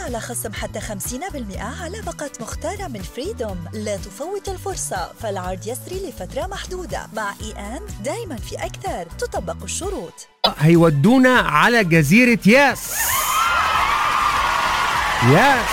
على خصم حتى 50% على باقة مختارة من فريدوم لا تفوت الفرصة فالعرض يسري لفترة محدودة مع اي ان دايما في أكثر تطبق الشروط هيودونا على جزيرة ياس ياس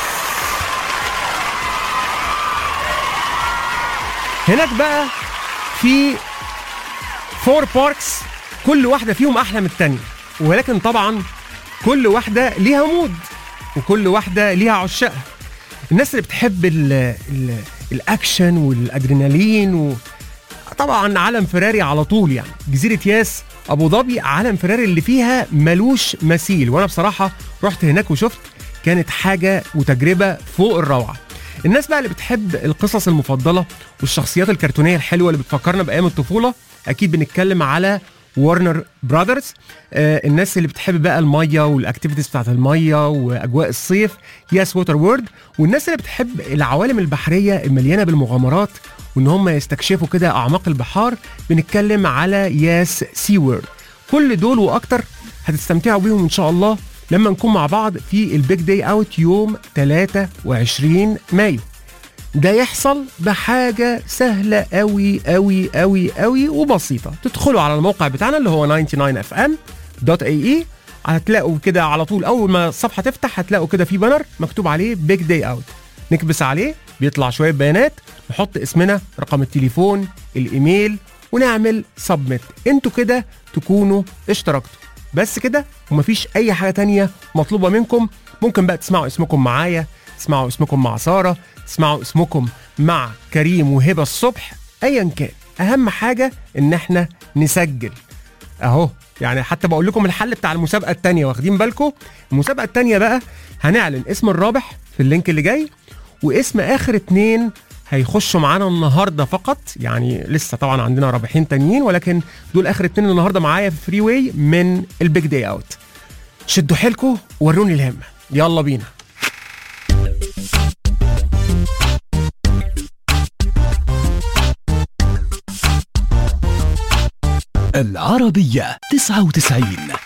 هناك بقى في فور باركس كل واحدة فيهم أحلى من التانية ولكن طبعا كل واحدة ليها مود وكل واحدة ليها عشاقها الناس اللي بتحب ال ال الأكشن والأدرينالين و... طبعا علم فيراري على طول يعني جزيرة ياس أبو ظبي علم فيراري اللي فيها ملوش مثيل وأنا بصراحة رحت هناك وشفت كانت حاجة وتجربة فوق الروعة الناس بقى اللي بتحب القصص المفضلة والشخصيات الكرتونية الحلوة اللي بتفكرنا بأيام الطفولة أكيد بنتكلم على وارنر براذرز آه الناس اللي بتحب بقى الميه والاكتيفيتيز بتاعت الميه واجواء الصيف ياس ووتر وورد والناس اللي بتحب العوالم البحريه المليانه بالمغامرات وان هم يستكشفوا كده اعماق البحار بنتكلم على ياس سي وورد كل دول واكتر هتستمتعوا بيهم ان شاء الله لما نكون مع بعض في البيج داي اوت يوم 23 مايو ده يحصل بحاجة سهلة قوي قوي قوي قوي وبسيطة تدخلوا على الموقع بتاعنا اللي هو 99fm.ae هتلاقوا كده على طول أول ما الصفحة تفتح هتلاقوا كده في بانر مكتوب عليه بيج داي اوت نكبس عليه بيطلع شوية بيانات نحط اسمنا رقم التليفون الإيميل ونعمل سبميت انتوا كده تكونوا اشتركتوا بس كده ومفيش أي حاجة تانية مطلوبة منكم ممكن بقى تسمعوا اسمكم معايا تسمعوا اسمكم مع سارة تسمعوا اسمكم مع كريم وهبة الصبح ايا كان اهم حاجة ان احنا نسجل اهو يعني حتى بقول لكم الحل بتاع المسابقة التانية واخدين بالكم المسابقة التانية بقى هنعلن اسم الرابح في اللينك اللي جاي واسم اخر اتنين هيخشوا معانا النهارده فقط يعني لسه طبعا عندنا رابحين تانيين ولكن دول اخر اتنين النهارده معايا في فري واي من البيج داي اوت شدوا حيلكم وروني الهمه يلا بينا العربية 99